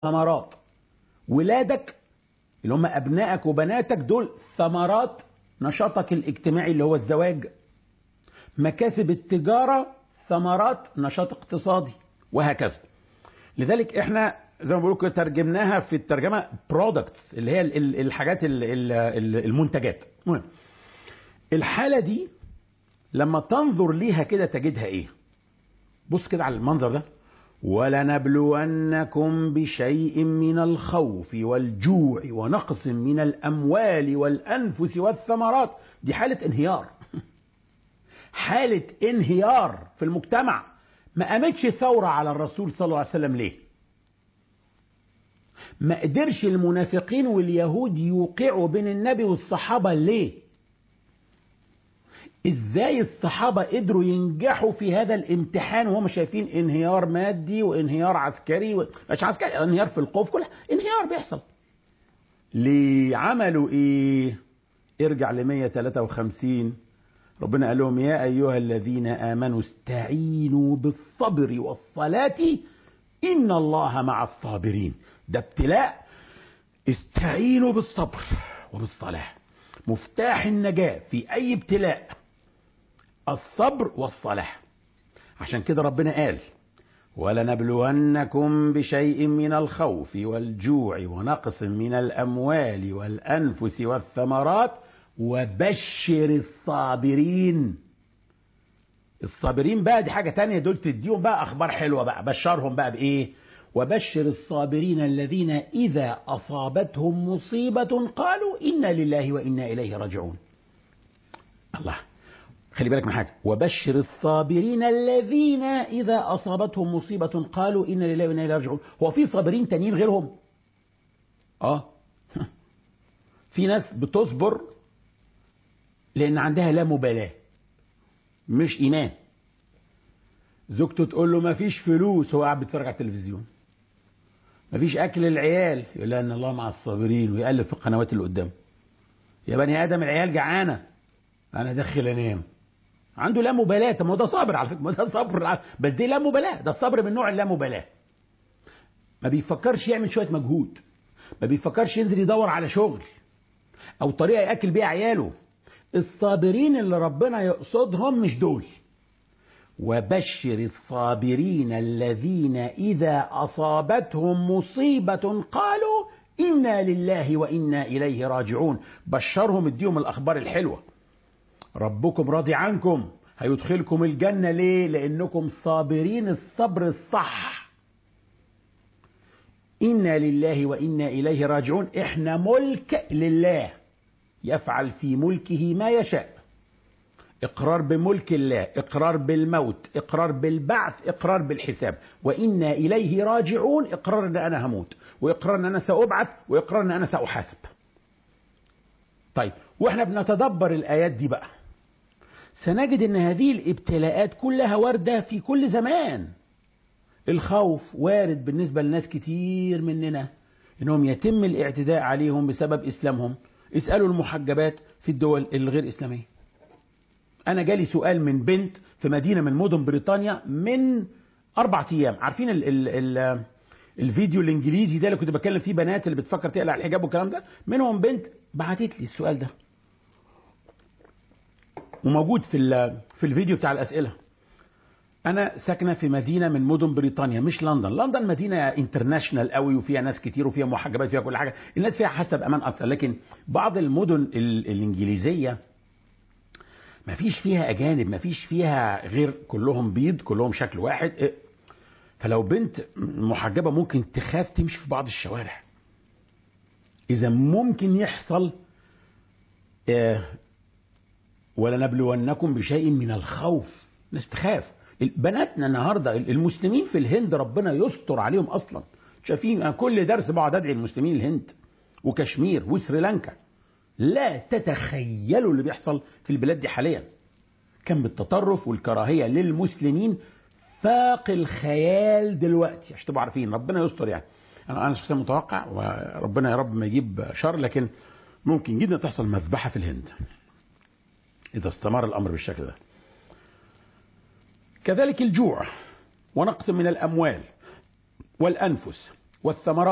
ثمرات ولادك اللي هم ابنائك وبناتك دول ثمرات نشاطك الاجتماعي اللي هو الزواج مكاسب التجاره ثمرات نشاط اقتصادي وهكذا لذلك احنا زي ما بقول كده ترجمناها في الترجمه برودكتس اللي هي الحاجات المنتجات المهم الحاله دي لما تنظر ليها كده تجدها ايه بص كده على المنظر ده ولنبلونكم بشيء من الخوف والجوع ونقص من الاموال والانفس والثمرات دي حاله انهيار حاله انهيار في المجتمع ما قامتش ثوره على الرسول صلى الله عليه وسلم ليه ما قدرش المنافقين واليهود يوقعوا بين النبي والصحابه ليه ازاي الصحابه قدروا ينجحوا في هذا الامتحان وهم شايفين انهيار مادي وانهيار عسكري و... مش عسكري انهيار في الخوف كل انهيار بيحصل ليه عملوا ايه ارجع ل 153 ربنا قال لهم يا ايها الذين امنوا استعينوا بالصبر والصلاه ان الله مع الصابرين ده ابتلاء استعينوا بالصبر وبالصلاه مفتاح النجاه في اي ابتلاء الصبر والصلاة عشان كده ربنا قال ولنبلونكم بشيء من الخوف والجوع ونقص من الأموال والأنفس والثمرات وبشر الصابرين الصابرين بقى دي حاجة تانية دول تديهم بقى أخبار حلوة بقى بشرهم بقى بإيه وبشر الصابرين الذين إذا أصابتهم مصيبة قالوا إنا لله وإنا إليه راجعون الله خلي بالك من حاجة وبشر الصابرين الذين إذا أصابتهم مصيبة قالوا إنا لله وإنا إليه راجعون هو في صابرين تانيين غيرهم آه في ناس بتصبر لأن عندها لا مبالاة مش إيمان زوجته تقول له ما فيش فلوس هو قاعد بيتفرج على التلفزيون ما فيش أكل للعيال يقول لها إن الله مع الصابرين ويقلب في القنوات اللي قدامه يا بني آدم العيال جعانة أنا داخل أنام عنده لا مبالاة طب ما ده صبر على فكرة ما ده صبر بس دي لا مبالاة ده الصبر من نوع اللا مبالاة ما بيفكرش يعمل شوية مجهود ما بيفكرش ينزل يدور على شغل أو طريقة يأكل بيها عياله الصابرين اللي ربنا يقصدهم مش دول وبشر الصابرين الذين إذا أصابتهم مصيبة قالوا إنا لله وإنا إليه راجعون بشرهم اديهم الأخبار الحلوة ربكم راضي عنكم هيدخلكم الجنة ليه لأنكم صابرين الصبر الصح إنا لله وإنا إليه راجعون إحنا ملك لله يفعل في ملكه ما يشاء إقرار بملك الله إقرار بالموت إقرار بالبعث إقرار بالحساب وإنا إليه راجعون إقرار أن أنا هموت وإقرار أن أنا سأبعث وإقرار أن أنا سأحاسب طيب وإحنا بنتدبر الآيات دي بقى سنجد ان هذه الابتلاءات كلها واردة في كل زمان الخوف وارد بالنسبة لناس كتير مننا انهم يتم الاعتداء عليهم بسبب اسلامهم اسألوا المحجبات في الدول الغير اسلامية انا جالي سؤال من بنت في مدينة من مدن بريطانيا من اربع ايام عارفين ال ال ال الفيديو الانجليزي ده اللي كنت بكلم فيه بنات اللي بتفكر تقلع الحجاب والكلام ده منهم بنت بعتت لي السؤال ده وموجود في في الفيديو بتاع الاسئله انا ساكنه في مدينه من مدن بريطانيا مش لندن لندن مدينه انترناشونال قوي وفيها ناس كتير وفيها محجبات فيها كل حاجه الناس فيها حاسه بامان اكتر لكن بعض المدن الانجليزيه ما فيش فيها اجانب ما فيش فيها غير كلهم بيض كلهم شكل واحد فلو بنت محجبه ممكن تخاف تمشي في بعض الشوارع اذا ممكن يحصل ولنبلونكم بشيء من الخوف ناس تخاف بناتنا النهارده المسلمين في الهند ربنا يستر عليهم اصلا شايفين انا كل درس بقعد ادعي المسلمين الهند وكشمير وسريلانكا لا تتخيلوا اللي بيحصل في البلاد دي حاليا كم بالتطرف والكراهيه للمسلمين فاق الخيال دلوقتي عشان تبقوا عارفين ربنا يستر يعني انا انا شخصيا متوقع وربنا يا رب ما يجيب شر لكن ممكن جدا تحصل مذبحه في الهند إذا استمر الأمر بالشكل ده كذلك الجوع ونقص من الأموال والأنفس والثمرات